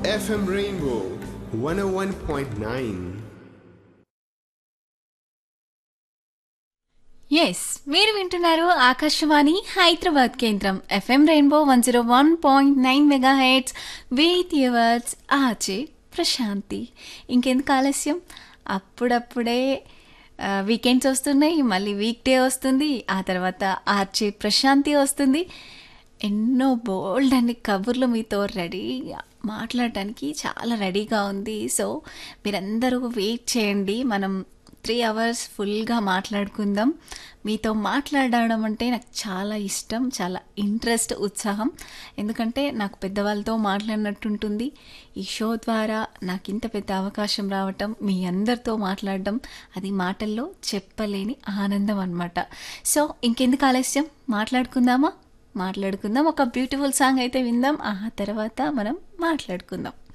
FM Rainbow 101.9. Yes మీరు వింటున్నారు ఆకాశవాణి హైదరాబాద్ కేంద్రం FM rainbow one zero one point nine mega hertz with yours ఆచే ప్రశాంతి ఇంకెందుకు ఆలస్యం అప్పుడప్పుడే వీకెండ్స్ వస్తున్నాయి మళ్ళీ వీక్ డే వస్తుంది ఆ తర్వాత ఆర్చే ప్రశాంతి వస్తుంది ఎన్నో బోల్డ్ అన్ని కబుర్లు మీతో రెడీగా మాట్లాడటానికి చాలా రెడీగా ఉంది సో మీరందరూ వెయిట్ చేయండి మనం త్రీ అవర్స్ ఫుల్గా మాట్లాడుకుందాం మీతో మాట్లాడడం అంటే నాకు చాలా ఇష్టం చాలా ఇంట్రెస్ట్ ఉత్సాహం ఎందుకంటే నాకు పెద్దవాళ్ళతో మాట్లాడినట్టుంటుంది ఈ షో ద్వారా నాకు ఇంత పెద్ద అవకాశం రావటం మీ అందరితో మాట్లాడడం అది మాటల్లో చెప్పలేని ఆనందం అనమాట సో ఇంకెందుకు ఆలస్యం మాట్లాడుకుందామా మాట్లాడుకుందాం ఒక బ్యూటిఫుల్ సాంగ్ అయితే విందాం ఆ తర్వాత మనం మాట్లాడుకుందాం